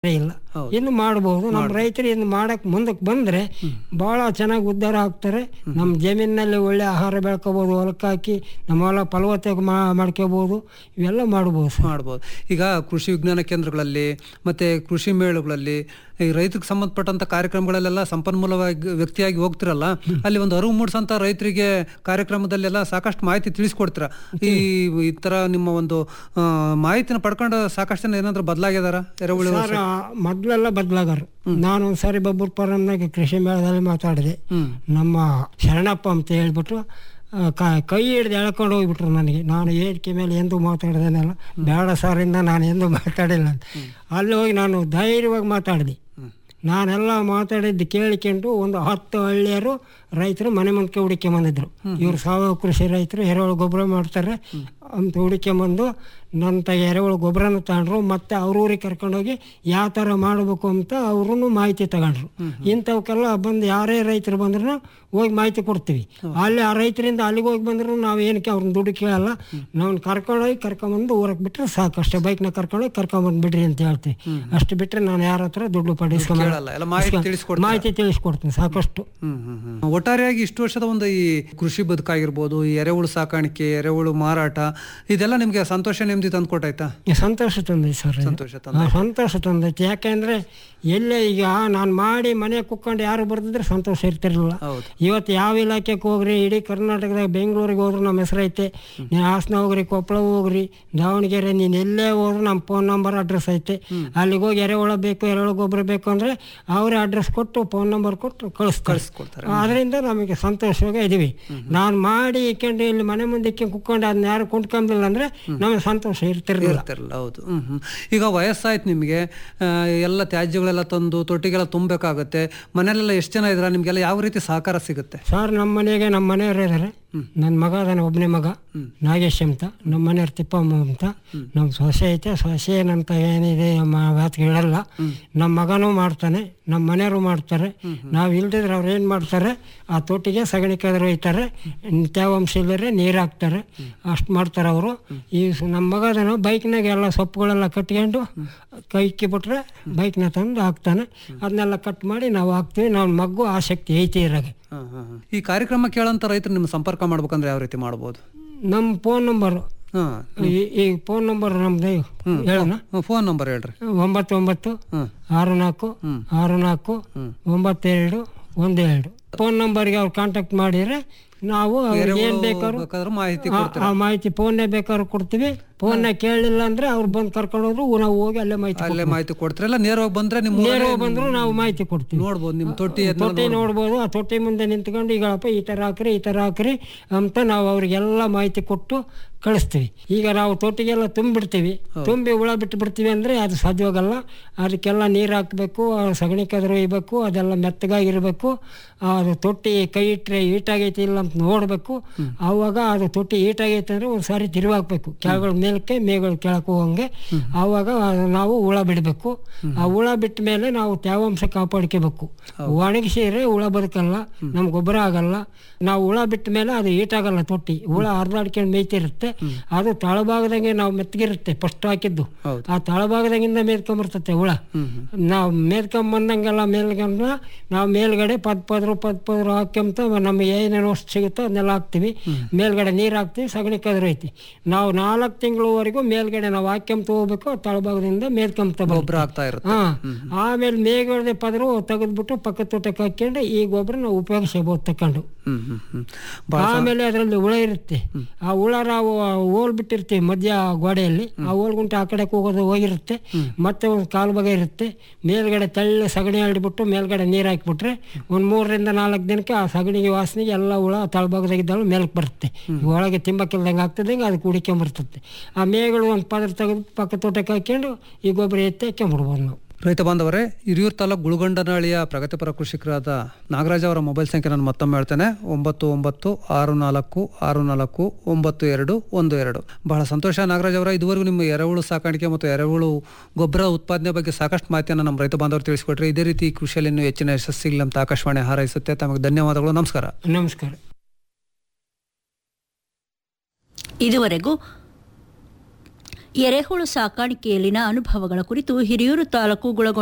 ಇಲ್ಲ ಹೌದು. ಇನ್ನು ಮಾಡಬಹುದು ನಮ್ಮ ರೈತರು ಇನ್ನು ಮಾಡಕ್ ಮುಂದಕ್ಕೆ ಬಂದ್ರೆ ಬಹಳ ಚೆನ್ನಾಗಿ ಉದ್ಧಾರ ಆಗ್ತಾರೆ ನಮ್ಮ ಜಮೀನಿನಲ್ಲಿ ಒಳ್ಳೆ ಆಹಾರ ಬೆಳ್ಕೋಬಹುದು ಹೊಲಕ್ಕೆ ಹಾಕಿ ನಮ್ಮ ಹೊಲ ಫಲವತ್ತೆ ಮಾಡ್ಕೋಬಹುದು ಇವೆಲ್ಲ ಮಾಡ್ಬೋದು ಸರ್ ಮಾಡ್ಬೋದು ಈಗ ಕೃಷಿ ವಿಜ್ಞಾನ ಕೇಂದ್ರಗಳಲ್ಲಿ ಮತ್ತೆ ಕೃಷಿ ಮೇಳಗಳಲ್ಲಿ ಈ ರೈತರಿಗೆ ಸಂಬಂಧಪಟ್ಟಂತ ಕಾರ್ಯಕ್ರಮಗಳಲ್ಲೆಲ್ಲ ಸಂಪನ್ಮೂಲವಾಗಿ ವ್ಯಕ್ತಿಯಾಗಿ ಹೋಗ್ತಿರಲ್ಲ ಅಲ್ಲಿ ಒಂದು ಅರಿವು ಮೂಡಿಸಂತ ರೈತರಿಗೆ ಕಾರ್ಯಕ್ರಮದಲ್ಲೆಲ್ಲ ಸಾಕಷ್ಟು ಮಾಹಿತಿ ತಿಳಿಸ್ಕೊಡ್ತೀರ ಈ ಈ ತರ ನಿಮ್ಮ ಒಂದು ಆ, ಮಾಹಿತಿನ ಪಡ್ಕೊಂಡು ಸಾಕಷ್ಟು ಜನ ಏನಾದ್ರು ಬದಲಾಗಿದಾರ ಎರೆಹುಳು ಸರ್ ಮೊದ್ಲೆಲ್ಲ ಬದಲಾಗರು ನಾನು ಒಂದ್ಸಾರಿ ಬಬ್ಬೂರ್ ಫಾರಮ್ನಾಗ ಕೃಷಿ ಮೇಳದಲ್ಲಿ ಮಾತಾಡಿದೆ ಹ್ಮ್ ನಮ್ಮ ಶರಣಪ್ಪ ಅಂತ ಹೇಳ್ಬಿಟ್ಟು ಆ, ಕ- ಕೈ ಹಿಡ್ದು ಎಳ್ಕೊಂಡು ಹೋಗ್ಬಿಟ್ರು ನನಗೆ ನಾನು ವೇದಿಕೆ ಮೇಲೆ ಎಂದು ಮಾತಾಡ್ದೇನಲ್ಲ ಬೇಡ ಸರಿಂದ ನಾನು ಎಂದು ಮಾತಾಡಿಲ್ಲ ಅಂತ ಅಲ್ಲಿ ಹೋಗಿ ನಾನು ಧೈರ್ಯವಾಗಿ ಮಾತಾಡಿದೆ ನಾನೆಲ್ಲ ಮಾತಾಡಿದ್ದು ಕೇಳಿಕೊಂಡು ಒಂದು ಹತ್ತು ಹಳ್ಳಿಯರು ರೈತರು ಮನೆ ಮುಂದಕ್ಕೆ ಹುಡುಕೊಂಬಂದಿದ್ರು ಇವ್ರು ಸಾವಯವ ಕೃಷಿ ರೈತರು ಎರೆಹುಳು ಗೊಬ್ಬರ ಮಾಡ್ತಾರೆ ಅಂತ ಹುಡುಕೊಂಬಂದು ನನ್ನ ತ ಎರೆಹುಳು ಗೊಬ್ಬರನ ತಗೊಂಡ್ರು ಮತ್ತೆ ಅವ್ರೂರಿಗೆ ಕರ್ಕೊಂಡೋಗಿ ಯಾವ ಥರ ಮಾಡಬೇಕು ಅಂತ ಅವ್ರೂ ಮಾಹಿತಿ ತಗೊಂಡ್ರು ಇಂಥವಕ್ಕೆಲ್ಲ ಬಂದು ಯಾರೇ ರೈತರು ಬಂದ್ರು ಹೋಗಿ ಮಾಹಿತಿ ಕೊಡ್ತೀವಿ ಅಲ್ಲಿ ಆ ರೈತರಿಂದ ಅಲ್ಲಿಗೆ ಹೋಗಿ ಬಂದ್ರು ನಾವು ಏನಕ್ಕೆ ಅವ್ರನ್ನ ದುಡ್ಡು ಕೇಳಲ್ಲ ನಾವು ಕರ್ಕೊಂಡೋಗಿ ಕರ್ಕೊಂಬಂದು ಊರಕ್ಕೆ ಬಿಟ್ಟರೆ ಸಾಕು ಅಷ್ಟೇ ಬೈಕ್ನ ಕರ್ಕೊಂಡೋಗಿ ಕರ್ಕೊಂಬಂದು ಬಿಡ್ರಿ ಅಂತ ಹೇಳ್ತೀವಿ ಅಷ್ಟು ಬಿಟ್ಟರೆ ನಾನು ಯಾರ ಹತ್ರ ದುಡ್ಡು ಪಡಿಸ್ಕೊಂಬ ಕೇಳಲ್ಲ ಎಲ್ಲ ಮಾಹಿತಿ ತಿಳಿಸ್ಕೊಡ್ತೀರ ಮಾಹಿತಿ ತಿಳಿಸ್ಕೊಡ್ತೀನಿ ಸಾಕಷ್ಟು ಹ್ಮ್ ಹ್ಮ್ ಹ್ಮ್. ಒಟ್ಟಾರೆಯಾಗಿ ಇಷ್ಟು ವರ್ಷದ ಒಂದು ಈ ಕೃಷಿ ಬದುಕಾಗಿರ್ಬೋದು ಈ ಎರೆಹುಳು ಸಾಕಾಣಿಕೆ ಎರೆಹುಳು ಮಾರಾಟ ಇದೆಲ್ಲ ನಿಮ್ಗೆ ಸಂತೋಷ ನೆಮ್ಮದಿ ತಂದ್ಕೊಟ್ಟಾಯ್ತಾ ಈ ಸಂತೋಷ ತಂದೈತೆ ಸರ್ ಇದು. ಸಂತೋಷ ಹಾ, ಸಂತೋಷ ತಂದೈತೆ ಯಾಕೆಂದ್ರೆ ಎಲ್ಲೇ ಈಗ ನಾನು ಮಾಡಿ ಮನೆ ಕುತ್ಕೊಂಡು ಯಾರು ಬರ್ದಿದ್ರೆ ಸಂತೋಷ ಇರ್ತಿರಲಿಲ್ಲ ಹೌದು ಇವತ್ತು ಯಾವ ಇಲಾಖೆಗೆ ಹೋಗ್ರಿ ಇಡೀ ಕರ್ನಾಟಕದಾಗ ಬೆಂಗಳೂರಿಗೆ ಹೋದ್ರು ನಮ್ಮ ಹೆಸರೈತೆ ನೀನು ಹಾಸನ ಹೋಗ್ರಿ ಕೊಪ್ಪಳ ಹೋಗ್ರಿ ದಾವಣಗೆರೆ ನೀನು ಎಲ್ಲೇ ಹೋದ್ರು ನಮ್ಮ ಫೋನ್ ನಂಬರ್ ಅಡ್ರೆಸ್ ಐತೆ ಅಲ್ಲಿಗೆ ಹೋಗಿ ಎರೆಹುಳ ಬೇಕು ಎರೆಹುಳ ಗೊಬ್ಬರ ಬೇಕು ಅಂದರೆ ಅವರೇ ಅಡ್ರೆಸ್ ಕೊಟ್ಟು ಫೋನ್ ನಂಬರ್ ಕೊಟ್ಟು ಕಳಿಸ್ತಾರೆ ಕಳಿಸ್ಕೊಡ್ತಾರೆ ಅದರಿಂದ ನಮಗೆ ಸಂತೋಷವಾಗಿ ಇದೀವಿ ನಾನು ಮಾಡಿ ಇಕ್ಕೊಂಡು ಇಲ್ಲಿ ಮನೆ ಮುಂದೆ ಇಕ್ಕೊಂಡು ಕುತ್ಕೊಂಡು ಅದನ್ನ ಯಾರು ಕೊಂಡ್ಕೊಂಬಿಲ್ಲ ಅಂದರೆ ನಮಗೆ ಸಂತೋಷ ಇರ್ತಿರಲಿಲ್ಲ ಇರ್ತಿರಲ್ಲ ಹೌದು ಹ್ಮ್ ಹ್ಮ್ ಈಗ ವಯಸ್ಸಾಯ್ತು ನಿಮಗೆ ಆ, ಎಲ್ಲ ತ್ಯಾಜ್ಯಗಳೆಲ್ಲ ತಂದು ತೊಟ್ಟಿಗೆಲ್ಲ ತುಂಬಬೇಕಾಗತ್ತೆ ಮನೇಲೆಲ್ಲ ಎಷ್ಟು ಜನ ಇದ್ರ ನಿಮ್ಗೆಲ್ಲ ಯಾವ ರೀತಿ ಸಹಕಾರ ಸಿಗುತ್ತೆ ಸರ್ ನಮ್ಮ ಮನೆಗೆ ನಮ್ಮ ಮನೆಯವರು ಇದ್ದಾರೆ ನನ್ನ ಮಗ ಅದಾನೆ ಒಬ್ಬನೇ ಮಗ ನಾಗೇಶ್ ಅಂತ ನಮ್ಮ ಮನೆಯವ್ರು ತಿಪ್ಪಮ್ಮ ಅಂತ ನಮ್ಮ ಸೊಸೆ ಐತೆ ಸೊಸೆ ಏನಂತ ಏನಿದೆ ನಮ್ಮ ಮಾತು ಹೇಳಲ್ಲ ನಮ್ಮ ಮಗನೂ ಮಾಡ್ತಾನೆ ನಮ್ಮ ಮನೆಯವರು ಮಾಡ್ತಾರೆ ನಾವು ಇಲ್ದಿದ್ರೆ ಅವ್ರು ಏನು ಮಾಡ್ತಾರೆ ಆ ತೊಟ್ಟಿಗೆ ಸಗಣಿ ಕದ್ರು ಒಯ್ತಾರೆ ತೇವಾಂಶ ಇಲ್ಲದ್ರೆ ನೀರು ಹಾಕ್ತಾರೆ ಅಷ್ಟು ಮಾಡ್ತಾರೆ ಅವರು ಈ ಸ- ನಮ್ಮ ಮಗ ಅದಾನ ಬೈಕ್ನಾಗ ಎಲ್ಲ ಸೊಪ್ಪುಗಳೆಲ್ಲ ಕಟ್ಕೊಂಡು ಕೈಕಿ ಬಿಟ್ರೆ ಬೈಕ್ನ ತಂದು ಹಾಕ್ತಾನೆ ಅದನ್ನೆಲ್ಲ ಕಟ್ ಮಾಡಿ ನಾವು ಹಾಕ್ತೀವಿ ನಮ್ಮ ಮಗು ಆಸಕ್ತಿ ಐತಿ ಇರಾಗೆ ಹ್ಮ್ ಹ್ಮ್ ಹ್ಮ್. ಈ ಕಾರ್ಯಕ್ರಮ ಕೇಳಂತ ರೈತರು ನಿಮ್ಮ ಸಂಪರ್ಕ ಮಾಡ್ಬೇಕಂದ್ರೆ ಯಾವ ರೀತಿ ಮಾಡ್ಬೋದು ನಮ್ಮ ಫೋನ್ ನಂಬರು ಹಾ ಈ ಫೋನ್ ನಂಬರ್ ನಮ್ದು ಹೇಳೋಣ ಫೋನ್ ನಂಬರ್ ಹೇಳ್ರಿ ಒಂಬತ್ತು ಒಂಬತ್ತು ಹ್ಮ್ ಆರು ನಾಲ್ಕು ಆರು ನಾಲ್ಕು ಒಂಬತ್ತೆರಡು ಒಂದು ಎರಡು ಫೋನ್ ನಂಬರ್ಗೆ ಅವ್ರು ಕಾಂಟ್ಯಾಕ್ಟ್ ಮಾಡಿದ್ರೆ ನಾವು ಅವ್ರಿಗೆ ಏನು ಬೇಕಾದ್ರು ಬೇಕಾದ್ರೆ ಮಾಹಿತಿ ಆ- ಆ ಮಾಹಿತಿ ಫೋನ್ನೇ ಬೇಕಾದ್ರೂ ಕೊಡ್ತೀವಿ ಫೋನ್ನ ಕೇಳಲಿಲ್ಲ ಅಂದ್ರೆ ಅವ್ರು ಬಂದು ಕರ್ಕೊಂಡು ಹೋದ್ರು ನಾವು ಹೋಗಿ ಅಲ್ಲೇ ಮಾಹಿತಿ ಅಲ್ಲೇ ಮಾಹಿತಿ ಕೊಡ್ತೀರಲ್ಲ ನೇರವಾಗಿ ಬಂದ್ರೆ ನಿಮ್ಮ ನೇರವಾಗಿ ಬಂದ್ರು ನಾವು ಮಾಹಿತಿ ಕೊಡ್ತೀವಿ ನೋಡ್ಬೋದು ನಿಮ್ ತೊಟ್ಟಿ ಎದ್ನ ತೊಟ್ಟಿ ನೋಡ್ಬೋದು ಆ ತೊಟ್ಟಿ ಮುಂದೆ ನಿಂತ್ಕೊಂಡು ಈಗಳಪ್ಪ ಈ ಥರ ಹಾಕ್ರಿ ಈ ಥರ ಹಾಕ್ರಿ ಅಂತ ನಾವು ಅವ್ರಿಗೆಲ್ಲ ಮಾಹಿತಿ ಕೊಟ್ಟು ಕಳಿಸ್ತೀವಿ ಈಗ ನಾವು ತೊಟ್ಟಿಗೆಲ್ಲ ತುಂಬಿಡ್ತೀವಿ ತುಂಬಿ ಹುಳ ಬಿಟ್ಟು ಬಿಡ್ತೀವಿ ಅಂದರೆ ಅದು ಸಾಧ್ಯವಾಗಲ್ಲ ಅದಕ್ಕೆಲ್ಲ ನೀರು ಹಾಕಬೇಕು ಸಗಣಿ ಕದ್ರು ಒಯ್ಬೇಕು ಅದೆಲ್ಲ ಮೆತ್ತಗಾಗಿರ್ಬೇಕು ಅದು ತೊಟ್ಟಿ ಕೈ ಇಟ್ಟರೆ ಈಟಾಗೈತಿ ಇಲ್ಲ ಅಂತ ನೋಡಬೇಕು ಆವಾಗ ಅದು ತೊಟ್ಟಿ ಈಟಾಗೈತೆ ಅಂದರೆ ಒಂದು ಸಾರಿ ತಿರುವಾಕ್ಬೇಕು ಕೆಳಗಡೆ ಮೇಲಕ್ಕೆ ಮೇಗಳು ಕೆಳಕ್ಕೆ ಹೋಗಂಗೆ ಆವಾಗ ನಾವು ಹುಳ ಬಿಡಬೇಕು ಆ ಹುಳ ಬಿಟ್ಟ ಮೇಲೆ ನಾವು ತೇವಾಂಶ ಕಾಪಾಡ್ಕೋಬೇಕು ಒಣಗಿಸಿದ್ರೆ ಹುಳ ಬದುಕಲ್ಲ ನಮ್ ಗೊಬ್ಬರ ಆಗಲ್ಲ ನಾವು ಹುಳ ಬಿಟ್ಟ ಮೇಲೆ ಅದು ಈಟಾಗಲ್ಲ ತೊಟ್ಟಿ ಹುಳ ಹರಿದಾಡ್ಕೊಂಡು ಮೇಯ್ತಿರುತ್ತೆ ಅದು ತಳಭಾಗದಂಗೆ ನಾವು ಮೆತ್ತಗಿರುತ್ತೆ ಫಸ್ಟ್ ಹಾಕಿದ್ದು ಹೌದು. ಆ ತಳಭಾಗದಾಗಿಂದ ಮೇದ್ಕೊಂಬರ್ತತೆ ಹುಳ ನಾವು ಮೇದ್ಕೊಂಬಂದಂಗೆಲ್ಲ ಮೇಲ್ಗಂಡ ನಾವು ಮೇಲ್ಗಡೆ ಪದ್ ಪದ್ರು ಪದ್ ಪದ್ರು ಹಾಕ್ಯಂತ ನಮಗೆ ಏನೇನು ವಸ್ತು ಸಿಗುತ್ತೋ ಅದನ್ನೆಲ್ಲ ಹಾಕ್ತೀವಿ ಮೇಲ್ಗಡೆ ನೀರು ಹಾಕ್ತೀವಿ ಸಗಣಿ ಕದ್ರು ಐತಿ ನಾವು ನಾಲ್ಕು ತಿಂಗಳವರೆಗೂ ಮೇಲ್ಗಡೆ ನಾವು ಹಾಕ್ಯಂತ ಹೋಗ್ಬೇಕು ತಳಭಾಗದಿಂದ ಮೇದ್ಕೊಂತ ಬರ್ಬೇಕು ಗೊಬ್ಬರ ಆಗ್ತಾ ಇರುತ್ತೆ ಹಾ ಆಮೇಲೆ ಮೇಲ್ಗಡೆ ಪದರು ತೆಗೆದ್ಬಿಟ್ಟು ಪಕ್ಕ ತೋಟಕ್ಕೆ ಹಾಕ್ಕೊಂಡು ಈ ಗೊಬ್ಬರ ನಾವು ಉಪಯೋಗಿಸಬಹುದು ತಕೊಂಡು ಹ್ಮ್ ಹ್ಮ್ ಹ್ಮ್ ಆಮೇಲೆ ಅದರಲ್ಲಿ ಹುಳ ಇರುತ್ತೆ ಆ ಹುಳ ನಾವು ಹೋಲ್ ಬಿಟ್ಟಿರ್ತೀವಿ ಮಧ್ಯ ಗೋಡೆಯಲ್ಲಿ ಆ ಹೋಲ್ಗುಂಟೆ ಆ ಕಡೆಗೆ ಹೋಗೋದು ಹೋಗಿರುತ್ತೆ ಮತ್ತೆ ಒಂದು ಕಾಲು ಭಾಗ ಇರುತ್ತೆ ಮೇಲ್ಗಡೆ ತೆಳ್ಳ ಸಗಣಿ ಹರಡ್ಬಿಟ್ಟು ಮೇಲ್ಗಡೆ ನೀರು ಹಾಕಿಬಿಟ್ರೆ ಒಂದು ಮೂರರಿಂದ ನಾಲ್ಕು ದಿನಕ್ಕೆ ಆ ಸಗಣಿಗೆ ವಾಸನೆಗೆ ಎಲ್ಲ ಹುಳ ತಳಭಾಗದಾಗಿದ್ದಾಳು ಮೇಲಕ್ಕೆ ಬರುತ್ತೆ ಒಳಗೆ ತಿಂಬಕ್ಕಿಲ್ದಂಗೆ ಆಗ್ತದಂಗೆ ಅದಕ್ಕೆ ಹುಡಿಕೊಂಬರ್ತದೆ ಆ ಮೇಗಳು ಒಂದು ಪದ್ರ ತೆಗೆದು ಪಕ್ಕ ತೋಟಕ್ಕೆ ಹಾಕ್ಕೊಂಡು ಈ ಗೊಬ್ಬರ ಎತ್ತಿ ಹಾಕ್ಕೊಂಬಿಡ್ಬೋದು ನಾವು ರೈತ ಬಾಂಧವರೇ ಹಿರಿಯೂರು ತಾಲೂಕು ಗುಳುಗಂಡನಹಳ್ಳಿಯ ಪ್ರಗತಿಪರ ಕೃಷಿಕರಾದ ನಾಗರಾಜ್ ಅವರ ಮೊಬೈಲ್ ಸಂಖ್ಯೆ ನಾನು ಮತ್ತೊಮ್ಮೆ ಹೇಳ್ತೇನೆ ಒಂಬತ್ತು ಒಂಬತ್ತು ಆರು ನಾಲ್ಕು ಆರು ನಾಲ್ಕು ಒಂಬತ್ತು ಎರಡು ಒಂದು ಎರಡು ಬಹಳ ಸಂತೋಷ ನಾಗರಾಜ್ ಅವರ ಇದುವರೆಗೂ ನಿಮ್ಮ ಎರೆಹುಳು ಸಾಕಾಣಿಕೆ ಮತ್ತು ಎರೆಹುಳು ಗೊಬ್ಬರ ಉತ್ಪಾದನೆ ಬಗ್ಗೆ ಸಾಕಷ್ಟು ಮಾಹಿತಿಯನ್ನು ನಮ್ಮ ರೈತ ಬಾಂಧವರು ತಿಳಿಸಿಕೊಟ್ರೆ ಇದೇ ರೀತಿ ಈ ಕೃಷಿಯಲ್ಲಿ ಇನ್ನೂ ಹೆಚ್ಚಿನ ಯಶಸ್ಸಿಲ್ಲ ಅಂತ ಆಕಾಶವಾಣಿ ಹಾರೈಸುತ್ತೆ ತಮಗೆ ಧನ್ಯವಾದಗಳು ನಮಸ್ಕಾರ ನಮಸ್ಕಾರ ಇದುವರೆಗೂ ಎರೆಹುಳು ಸಾಕಾಣಿಕೆಯಲ್ಲಿನ ಅನುಭವಗಳ ಕುರಿತು ಹಿರಿಯೂರು ತಾಲೂಕು ಗುಳಗೊಂಡ